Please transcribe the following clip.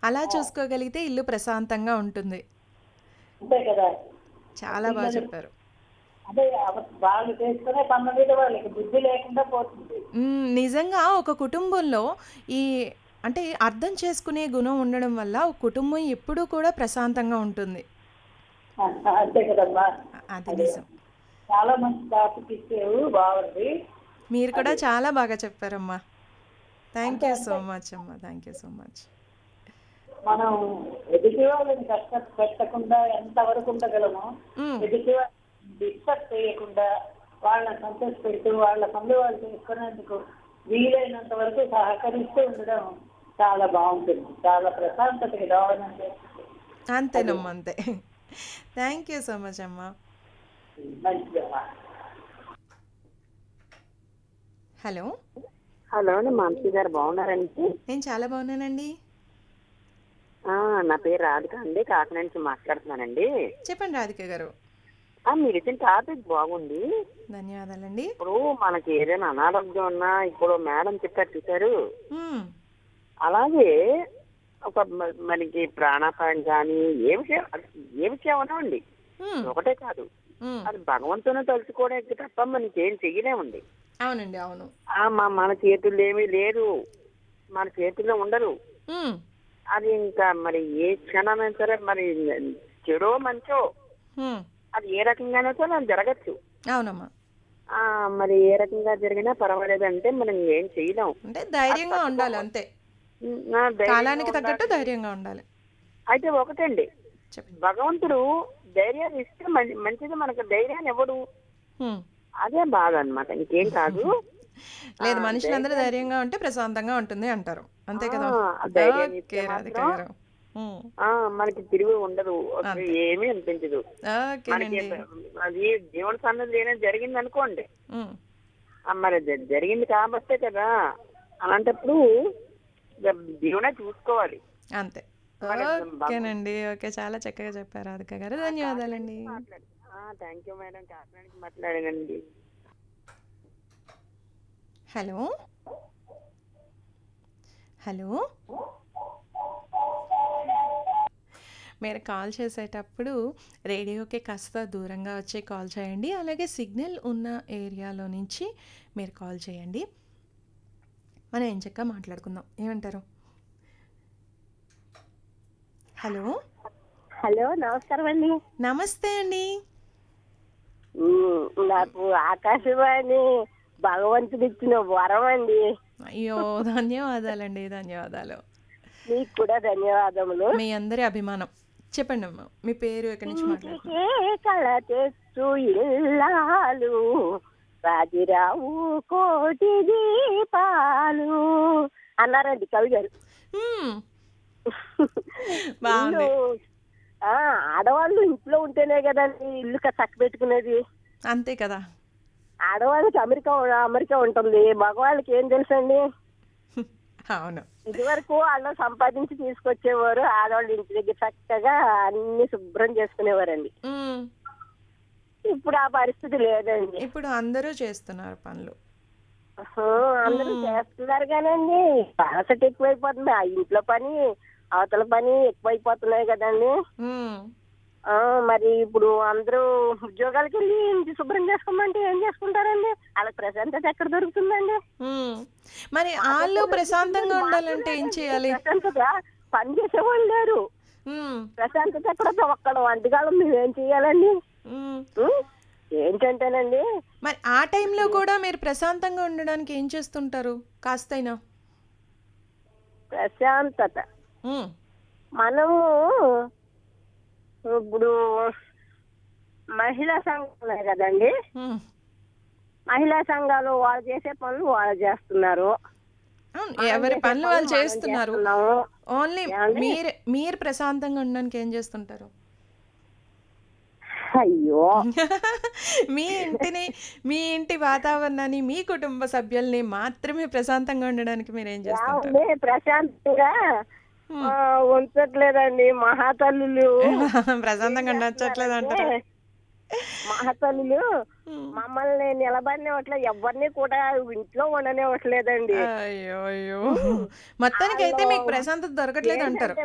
అలా చూసుకోగలిగితే ఇల్లు ప్రశాంతంగా ఉంటుంది. అంతే కదా చాలా బా చెప్పారు. అదే అవ- వాళ్ళు చేసుకునే పనుల మీద వాళ్ళకి బుద్ధి లేకుండా పోతుంది హ్మ్. నిజంగా ఒక కుటుంబంలో ఈ అంటే అర్థం చేసుకునే గుణం ఉండడం వల్ల ఒక కుటుంబం ఎప్పుడూ కూడా ప్రశాంతంగా ఉంటుంది. అంతే కదమ్మా అ అది నిజం. చాలా మంచి టాపిక్ ఇచ్చావు బాగుంది మీరు కూడా చాలా బాగా చెప్పారమ్మా. థ్యాంక్ యూ సో మచ్ అమ్మా. Thank you so much. మనం ఎదుటి వాళ్ళని కష్ట పెట్టకుండా ఎంతవరకు ఉండగలమో హ్మ్. ఎదుటి వాళ్ళని డిస్టర్బ్ చేయకుండా వాళ్ళని సంతోష పెడుతూ వాళ్ళ పనులు వాళ్ళు చేసుకునేందుకు వీలైనంత వరకు సహకరిస్తూ ఉండడం చాలా బాగుంటుంది చాలా ప్రశాంతతకి దోహదం చేస్తుంది అంతేనమ్మా అంతే. థ్యాంక్ యూ సో మచ్ అమ్మా. మంచిదమ్మా హలో! హలో మాంసీ గారు బాగున్నారండి నేను చాలా బాగున్నానండి. ఆ, నా పేరు రాధిక అండి కాకినాడ నుంచి మాట్లాడుతున్నానండి చెప్పండి రాధిక గారు. ఆ, మీరు ఇచ్చిన టాపిక్ బాగుంది ధన్యవాదాలండి. ఇప్పుడు మనకి ఏదైనా అనారోగ్యం ఉన్నా ఇప్పుడు మేడం చెప్పారు చూసారు హ్మ్. అలాగే ఒక మ- మనకి ప్రాణాపాయం కానీ ఏ విషయం ఏ విషయం అనండి హ్మ్. ఒకటే కాదు హ్మ్. అది భగవంతుని తలుచుకోవడానికి తప్ప మనకి ఏం చెయ్యలేమండి అవునండి. అవును. ఆ, మా- మన చేతుల్లో ఏమీ లేదు మన చేతుల్లో ఉండరు హ్మ్. అది ఇంకా మరి ఏ క్షణమైనా సరే మరి చెడో మంచో హ్మ్. అది ఏ రకంగానో సరే అది జరగచ్చు అవునమ్మా. ఆ మరి ఏ రకంగా జరిగినా పర్వాలేదంటే మనం ఏం చేయలేం అంటే ధైర్యంగా ఉండాలి అంతే. నా ధైర్యంగా కాలానికి తగ్గట్టు ఉండాలి. ధైర్యంగా ఉండాలి. అయితే ఒకటండి చెప్పండి. భగవంతుడు ధైర్యాన్ని ఇస్తే మం- మంచిది మనకు ధైర్యాన్ని ఇవ్వడు హ్మ్. అదే బాధ అన్నమాట ఇంకేం కాదు లేదు ఆ, మనుషులందరూ ధైర్యం- ధైర్యంగా ఉంటే ప్రశాంతంగా ఉంటుంది అంటారు. అంతే కదా? ఆ, ఆ ధైర్యాన్ని ఓకే ఇస్తే రాధిక మాత్రం గారు. హ్మ్. ఆ మనకి తిరిగి ఉండదు అసలు అంతే. ఏమీ అనిపించదు మనకి ఓకేనండి. అది జీవన సన్నది ఏదైనా జరిగింది అనుకోండి హ్మ్. ఆ, మరి జ- జరిగింది కాబట్టే కదా అలాంటప్పుడు దేవునే చూసుకోవాలి అంతే. మన ఓకేనండి. ఓకే. చాలా చక్కగా చెప్పారు రాధిక గారు. ధన్యవాదాలండి. థ్యాంక్ యూ మేడం కాకినాడకి మాట్లాడానండి హలో! హలో! మీరు కాల్ చేసేటప్పుడు రేడియోకి కాస్త దూరంగా వచ్చి కాల్ చేయండి. అలాగే సిగ్నల్ ఉన్న ఏరియాలో నుంచి మీరు కాల్ చేయండి. మనం ఎంచక్కా మాట్లాడుకుందాం. ఏమంటారు? హలో! హలో నమస్కారం అండి నమస్తే అండి. ఉమ్, నాకు ఆకాశవాణి భగవంతుడు ఇచ్చిన వరం అండి అయ్యో! ధన్యవాదాలండి. ధన్యవాదాలు. మీకు కూడా ధన్యవాదములు మీ అందరి అభిమానం. చెప్పండమ్మా. మీ పేరు ఎక్కడి నుంచి మాట్లాడుతున్నారు? ఇంటికే కళ తెచ్చు ఇల్లాలు రాజిరావు కోటి దీపాలు అన్నారండి కవి గారు హ్మ్. బాగుంది. ఇల్లు, ఆ, ఆడవాళ్ళు ఇంట్లో ఉంటేనే కదండి ఇల్లు చక్క పెట్టుకునేది అంతే కదా! ఆడవాళ్ళకి అమెరికా అమెరికా ఉంటుంది మగవాళ్ళకి ఏం తెలుసండి అవును. ఇదివరకు వాళ్ళు సంపాదించి తీసుకొచ్చేవారు ఆడవాళ్ళు ఇంటి దగ్గర చక్కగా అన్ని శుభ్రం చేసుకునేవారండి హ్మ్. ఇప్పుడు ఆ పరిస్థితి లేదండి ఇప్పుడు అందరూ చేస్తున్నారు పనులు. అహో, అందరూ చేస్తున్నారు కానండి అలసట ఎక్కువైపోతుంది ఆ ఇంట్లో పని అవతల పని ఎక్కువైపోతున్నాయి కదండి హ్మ్. ఆ, మరి ఇప్పుడు అందరూ ఉద్యోగాలకు వెళ్ళి ఇంటి శుభ్రం చేసుకోమంటే ఏం చేసుకుంటారండి వాళ్ళకి ప్రశాంతత ఎక్కడ దొరుకుతుందండి హ్మ్. మరి ఆళ్ళు ప్రశాంతంగా ఉండాలంటే ఏం చేయాలి? ప్రశాంతత పని చేసేవాళ్ళు లేరు హ్మ్. ప్రశాంతత ఎక్కడ ఒక్కడ వంటకాలం మేమేం చేయాలండి హ్మ్. ఉం? ఏంటంటేనండి మరి ఆ టైంలో కూడా మీరు ప్రశాంతంగా ఉండడానికి ఏం చేస్తుంటారు? కాస్తైనా? ప్రశాంతత హ్మ్. మనము ఇప్పుడు మహిళా సంఘం ఉన్నాయి కదండి హ్మ్. మహిళా సంఘాలు వాళ్ళు చేసే పనులు వాళ్ళు చేస్తున్నారు అవును. మనం ఎవరి చేసే పనులు పనులు వాళ్ళు మనం చేస్తున్నారు. చేస్తున్నాము. ఓన్లీ ఏమండి? మీరు మీరు ప్రశాంతంగా ఉండడానికి ఏం చేస్తుంటారు? అయ్యో మీ ఇంటిని, మీ ఇంటి వాతావరణాన్ని, మీ కుటుంబ సభ్యుల్ని మాత్రమే ప్రశాంతంగా ఉండడానికి మీరేం చేస్తుంటారు? ఏమండి ప్రశాంతంగా ఆ, ఉంచట్లేదండి మహాతల్లులు ప్రశాంతంగా ఉండట్లేదు అంటారా? అంటే మహాతల్లులు హ్మ్. మమ్మల్ని నిలబడినివ్వట్లేదు ఎవరిని కూడా ఇంట్లో ఉండనివ్వట్లేదండి అయ్యో! అయ్యో! మొత్తానికైతే మీకు ప్రశాంతత దొరకట్లేదు అంటారు.